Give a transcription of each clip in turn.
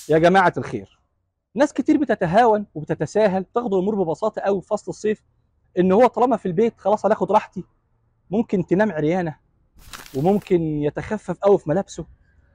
يا جماعة الخير ناس كتير بتتهاون وبتتساهل تاخد الامور ببساطة قوي في فصل الصيف ان هو طالما في البيت خلاص هناخد راحتي ممكن تنام عريانة وممكن يتخفف قوي في ملابسه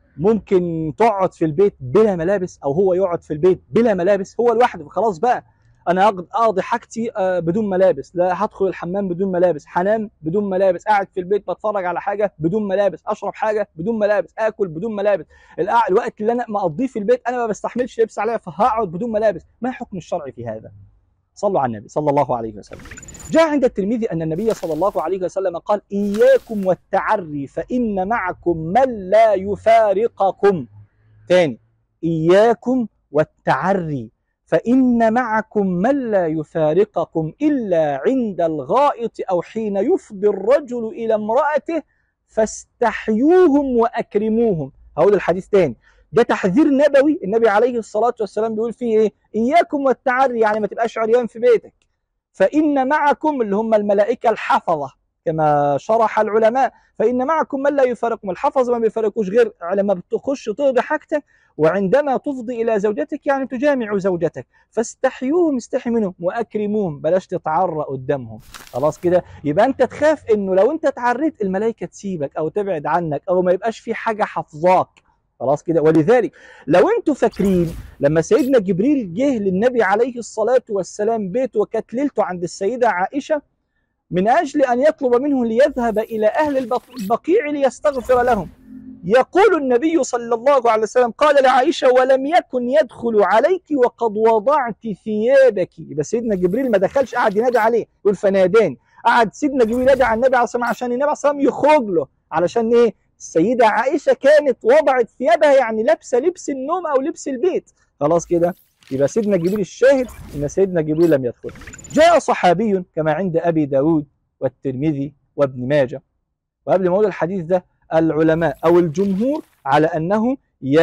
ممكن تقعد في البيت بلا ملابس او هو يقعد في البيت بلا ملابس هو لوحده خلاص بقى انا أقض- اقضي حاجتي آه، بدون ملابس لا هدخل الحمام بدون ملابس هنام بدون ملابس قاعد في البيت بتفرج على حاجه بدون ملابس اشرب حاجه بدون ملابس اكل بدون ملابس القع- الوقت اللي انا مقضيه في البيت انا ما بستحملش لبس عليا فهقعد بدون ملابس ما الحكم الشرعي في هذا صلوا على النبي صلى الله عليه وسلم جاء عند الترمذي ان النبي صلى الله عليه وسلم قال اياكم والتعري فان معكم من لا يفارقكم تاني اياكم والتعري فإن معكم من لا يفارقكم إلا عند الغائط أو حين يفضي الرجل إلى امرأته فاستحيوهم وأكرموهم هقول الحديث تاني ده تحذير نبوي النبي عليه الصلاة والسلام بيقول فيه إيه إياكم والتعري يعني ما تبقاش عريان في بيتك فإن معكم اللي هم الملائكة الحفظة كما شرح العلماء فإن معكم من لا يفارقكم الحفظ ما بيفارقوش غير لما بتخش تقضي حاجتك وعندما تفضي إلى زوجتك يعني تجامع زوجتك فاستحيوهم استحي منهم وأكرموهم بلاش تتعرى قدامهم خلاص كده يبقى أنت تخاف إنه لو أنت اتعريت الملائكة تسيبك أو تبعد عنك أو ما يبقاش في حاجة حافظاك خلاص كده ولذلك لو انتوا فاكرين لما سيدنا جبريل جه للنبي عليه الصلاة والسلام بيته وكانت ليلته عند السيدة عائشة من أجل أن يطلب منه ليذهب إلى أهل البق- البقيع ليستغفر لهم يقول النبي صلى الله عليه وسلم قال لعائشة ولم يكن يدخل عليك وقد وضعت ثيابك يبقى سيدنا جبريل ما دخلش قعد ينادي عليه يقول فناداني قعد سيدنا جبريل ينادي على النبي عليه الصلاة والسلام عشان النبي عليه الصلاة والسلام يخرج له علشان ايه السيدة عائشة كانت وضعت ثيابها يعني لابسة لبس النوم أو لبس البيت خلاص كده يبقى سيدنا جبريل الشاهد ان سيدنا جبريل لم يدخل جاء صحابي كما عند ابي داود والترمذي وابن ماجه وقبل ما اقول الحديث ده العلماء او الجمهور على انه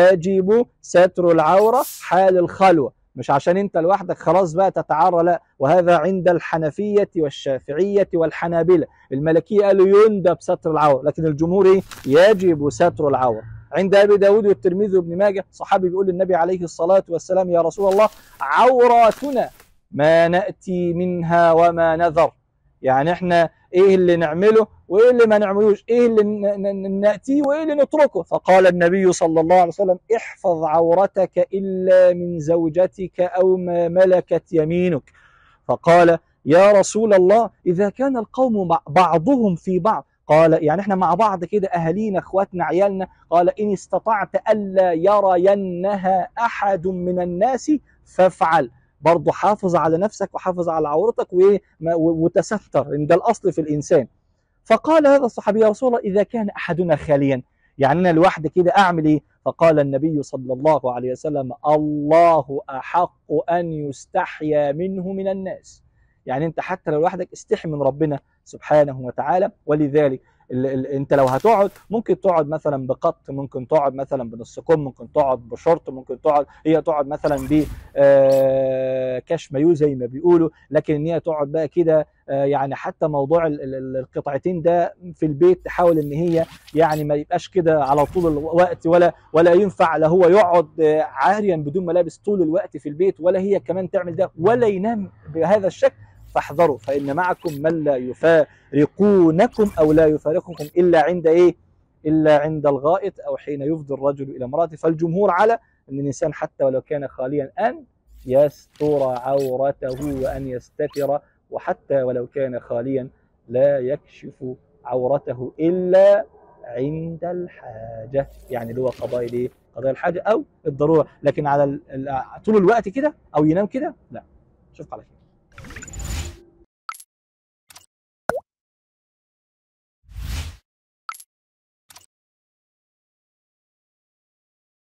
يجب ستر العوره حال الخلوه مش عشان انت لوحدك خلاص بقى تتعرى لا وهذا عند الحنفيه والشافعيه والحنابله الملكيه قالوا يندب ستر العوره لكن الجمهور ايه يجب ستر العوره عند ابي داود والترمذي وابن ماجه صحابي بيقول للنبي عليه الصلاه والسلام يا رسول الله عوراتنا ما ناتي منها وما نذر يعني احنا ايه اللي نعمله وايه اللي ما نعملوش ايه اللي ن- ن- ناتيه وايه اللي نتركه فقال النبي صلى الله عليه وسلم احفظ عورتك الا من زوجتك او ما ملكت يمينك فقال يا رسول الله اذا كان القوم مع- بعضهم في بعض قال يعني احنا مع بعض كده اهالينا اخواتنا عيالنا قال ان استطعت الا يرينها احد من الناس فافعل برضه حافظ على نفسك وحافظ على عورتك وإيه؟ ما- و- وتستر ان ده الاصل في الانسان فقال هذا الصحابي يا رسول الله اذا كان احدنا خاليا يعني انا لوحدي كده اعمل ايه فقال النبي صلى الله عليه وسلم الله احق ان يستحيا منه من الناس يعني انت حتى لو لوحدك استحي من ربنا سبحانه وتعالى ولذلك ال ال انت لو هتقعد ممكن تقعد مثلا بقط ممكن تقعد مثلا بنص كم ممكن تقعد بشورت ممكن تقعد هي تقعد مثلا ب آه، كاش مايو زي ما بيقولوا لكن ان هي تقعد بقى كده آه، يعني حتى موضوع ال- ال- ال- القطعتين ده في البيت تحاول ان هي يعني ما يبقاش كده على طول الوقت ولا ولا ينفع لا هو يقعد آه، عاريا بدون ملابس طول الوقت في البيت ولا هي كمان تعمل ده ولا ينام بهذا الشكل فاحذروا فان معكم من لا يفارقونكم او لا يفارقكم الا عند ايه؟ الا عند الغائط او حين يفضي الرجل الى امراته فالجمهور على ان الانسان حتى ولو كان خاليا ان يستر عورته وان يستتر وحتى ولو كان خاليا لا يكشف عورته الا عند الحاجه يعني اللي هو قضاء الايه؟ قضاء الحاجه او الضروره لكن على ال- ال- طول الوقت كده او ينام كده لا اشوفك على خير